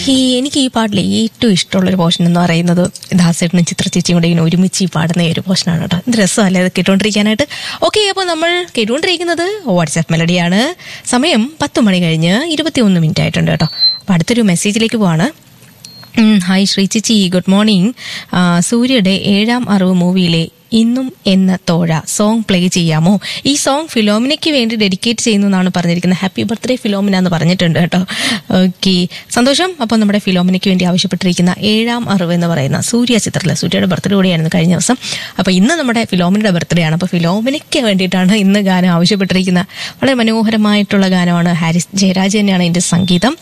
okay എനിക്ക് ഈ പാട്ടിൽ ഏറ്റവും ഇഷ്ടമുള്ളൊരു പോർഷൻ എന്ന് പറയുന്നത് ദാസേട്ടനും ചിത്ര ചേച്ചിയും കൂടെ ഇങ്ങനെ ഒരുമിച്ച് ഈ പാടുന്ന ഈ ഒരു പോർഷനാണ് കേട്ടോ ഇത് രസമല്ലേ അത് കേട്ടോണ്ടിരിക്കാനായിട്ട് ഓക്കെ അപ്പോൾ നമ്മൾ കേട്ടുകൊണ്ടിരിക്കുന്നത് വാട്സാപ്പ് മെലഡിയാണ് സമയം പത്ത് മണി കഴിഞ്ഞ് ഇരുപത്തി ഒന്ന് മിനിറ്റ് ആയിട്ടുണ്ട് കേട്ടോ അപ്പോൾ അടുത്തൊരു മെസ്സേജിലേക്ക് പോവാണ് ഉം, hi Shri Chichi good morning ആ, സൂര്യയുടെ ഏഴാം അറിവ് മൂവിയിലെ ഇന്നും എന്ന തോഴ സോങ് പ്ലേ ചെയ്യാമോ ഈ സോങ് ഫിലോമിനയ്ക്ക് വേണ്ടി ഡെഡിക്കേറ്റ് ചെയ്യുന്നു എന്നാണ് പറഞ്ഞിരിക്കുന്നത് ഹാപ്പി ബർത്ത്ഡേ ഫിലോമിന എന്ന് പറഞ്ഞിട്ടുണ്ട് കേട്ടോ ഓക്കെ സന്തോഷം അപ്പോൾ നമ്മുടെ ഫിലോമിനയ്ക്ക് വേണ്ടി ആവശ്യപ്പെട്ടിരിക്കുന്ന ഏഴാം അറിവ് എന്ന് പറയുന്ന സൂര്യ ചിത്രത്തിലെ സൂര്യയുടെ ബർത്ത്ഡേ കൂടിയായിരുന്നു കഴിഞ്ഞ ദിവസം അപ്പോൾ ഇന്ന് നമ്മുടെ ഫിലോമിനയുടെ ബർത്ത്ഡേ ആണ് അപ്പോൾ ഫിലോമിനയ്ക്ക് വേണ്ടിയിട്ടാണ് ഇന്ന് ഗാനം ആവശ്യപ്പെട്ടിരിക്കുന്ന വളരെ മനോഹരമായിട്ടുള്ള ഗാനമാണ് ഹാരിസ് ജയരാജ് തന്നെയാണ് ഇതിന്റെ സംഗീതം